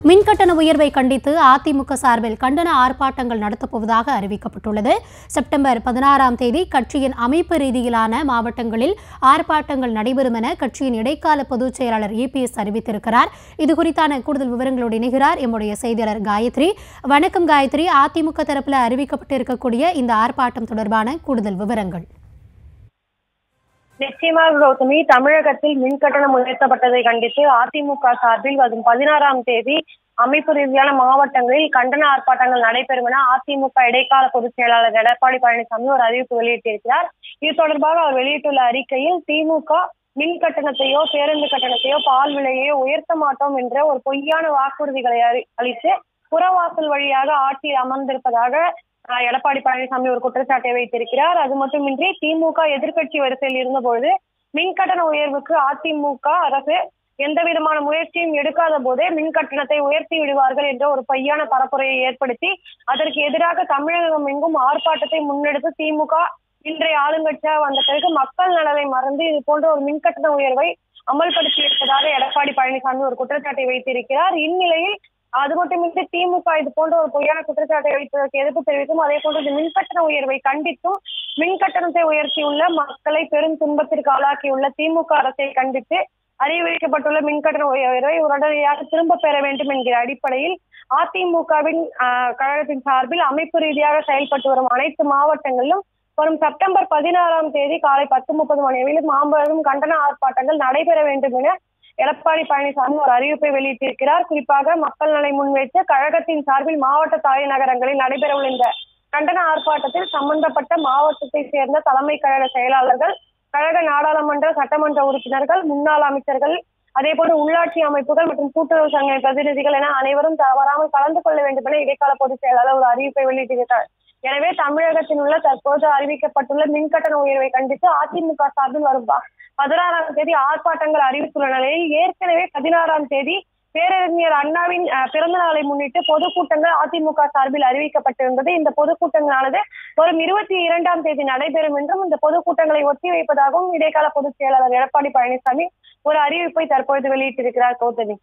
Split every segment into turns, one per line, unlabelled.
மின்கட்டண உயர்வை கண்டித்து அதிமுக சார்பில் கண்டன ஆர்ப்பாட்டங்கள் நடத்தப்போவதாக அறிவிக்கப்பட்டுள்ளது செப்டம்பர் பதினாறாம் தேதி கட்சியின் அமைப்பு ரீதியிலான மாவட்டங்களில் ஆர்ப்பாட்டங்கள் நடைபெறும் என கட்சியின் இடைக்கால பொதுச் செயலாளர் இபிஎஸ் அறிவித்திருக்கிறார் இது குறித்தான கூடுதல் விவரங்களோடு இணைகிறார் எம்முடைய செய்தியாளர் காயத்ரி வணக்கம் காயத்ரி அதிமுக தரப்பில் அறிவிக்கப்பட்டிருக்கக்கூடிய இந்த ஆர்ப்பாட்டம் தொடர்பான கூடுதல் விவரங்கள்
நிச்சயமாக கௌதமி தமிழகத்தில் மின் கட்டணம் உயர்த்தப்பட்டதை கண்டித்து அதிமுக சார்பில் வரும் பதினாறாம் தேதி அமைப்பு ரீதியான மாவட்டங்களில் கண்டன ஆர்ப்பாட்டங்கள் நடைபெறும் என அதிமுக இடைக்கால பொதுச் செயலாளர் எடப்பாடி பழனிசாமி ஒரு அறிவிப்பு வெளியிட்டிருக்கிறார் இது தொடர்பாக அவர் வெளியிட்டுள்ள அறிக்கையில் திமுக மின் கட்டணத்தையோ பேருந்து கட்டணத்தையோ பால் விலையையோ உயர்த்த மாட்டோம் என்ற ஒரு பொய்யான வாக்குறுதிகளை அறி- அளித்து புறவாசல் வழியாக ஆட்சியில் அமர்ந்திருப்பதாக ஆஹ் எடப்பாடி பழனிசாமி ஒரு குற்றச்சாட்டை வைத்திருக்கிறார் அது மட்டுமின்றி திமுக எதிர்க்கட்சி வரிசையில் இருந்தபொழுது மின் கட்டண உயர்வுக்கு அதிமுக அரசு எந்த விதமான முயற்சியும் எடுக்காத போதே மின் கட்டணத்தை உயர்த்தி விடுவார்கள் என்ற ஒரு பொய்யான பரப்புரையை ஏற்படுத்தி அதற்கு எதிராக தமிழகம் எங்கும் ஆர்ப்பாட்டத்தை முன்னெடுத்து திமுக இன்றைய ஆளுங்கட்சியாக வந்த பிறகு மக்கள் நலனை மறந்து இது போன்ற ஒரு மின் கட்டண உயர்வை அமல்படுத்தி இருப்பதாக எடப்பாடி பழனிசாமி ஒரு குற்றச்சாட்டை வைத்திருக்கிறார் இந்நிலையில் அது மட்டுமின்றி திமுக இது போன்ற ஒரு பொய்யான குற்றச்சாட்டை வைத்ததற்கு எதிர்ப்பு தெரிவித்தும் அதே போன்று இந்த மின்கட்டண உயர்வை கண்டித்தும் மின் கட்டணத்தை உயர்த்தியுள்ள மக்களை பெரும் துன்பத்திற்கு ஆளாக்கியுள்ள திமுக அரசை கண்டித்து அறிவிக்கப்பட்டுள்ள மின்கட்டண உயர்வை உடனடியாக திரும்ப பெற வேண்டும் என்கிற அடிப்படையில் அதிமுகவின் ஆஹ், கழகத்தின் சார்பில் அமைப்பு ரீதியாக செயல்பட்டு வரும் அனைத்து மாவட்டங்களிலும் வரும் செப்டம்பர் பதினாறாம் தேதி காலை பத்து முப்பது மணி அளவில் மாபெரும் கண்டன ஆர்ப்பாட்டங்கள் நடைபெற வேண்டும் என எடப்பாடி பழனிசாமி ஒரு அறிவிப்பை வெளியிட்டிருக்கிறார் குறிப்பாக மக்கள் நலை முன்வைத்து கழகத்தின் சார்பில் மாவட்ட தலைநகரங்களில் நடைபெறவுள்ள இந்த கண்டன ஆர்ப்பாட்டத்தில் சம்பந்தப்பட்ட மாவட்டத்தை சேர்ந்த தலைமை கழக செயலாளர்கள் கழக நாடாளுமன்ற சட்டமன்ற உறுப்பினர்கள் முன்னாள் அமைச்சர்கள் அதே போன்று உள்ளாட்சி அமைப்புகள் மற்றும் கூட்டுறவு சங்க பிரதிநிதிகள் என அனைவரும் தவறாமல் கலந்து கொள்ள வேண்டும் என இடைக்கால பொதுச் செயலாளர் ஒரு அறிவிப்பை வெளியிட்டிருக்கிறார் எனவே தமிழகத்தில் உள்ள தற்போது அறிவிக்கப்பட்டுள்ள மின்கட்டண உயர்வை கண்டித்து அதிமுக சார்பில் வரும் ப- பதினாறாம் தேதி ஆர்ப்பாட்டங்கள் அறிவித்துள்ள நிலையில் ஏற்கனவே பதினாறாம் தேதி பேரறிஞர் அண்ணாவின் அஹ், பிறந்த நாளை முன்னிட்டு பொதுக்கூட்டங்கள் அதிமுக சார்பில் அறிவிக்கப்பட்டிருந்தது இந்த பொதுக்கூட்டங்களானது வரும் இருபத்தி இரண்டாம் தேதி நடைபெறும் என்றும் இந்த பொதுக்கூட்டங்களை ஒத்திவைப்பதாகவும் இடைக்கால பொதுச் செயலாளர் எடப்பாடி பழனிசாமி ஒரு அறிவிப்பை தற்பொழுது வெளியிட்டிருக்கிறார் கௌதமி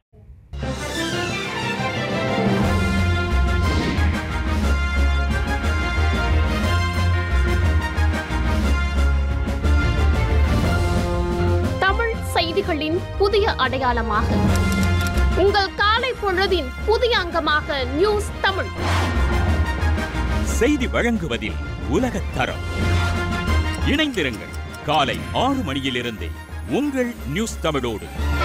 தமிழ் செய்திகளின் புதிய அடையாளமாக உங்கள் காலை பொழுதின் புதிய அங்கமாக நியூஸ் தமிழ்
செய்தி வழங்குவதில் உலகத் தரம் இணைந்திருங்கள் காலை ஆறு மணியிலிருந்தே உங்கள் நியூஸ் தமிழோடு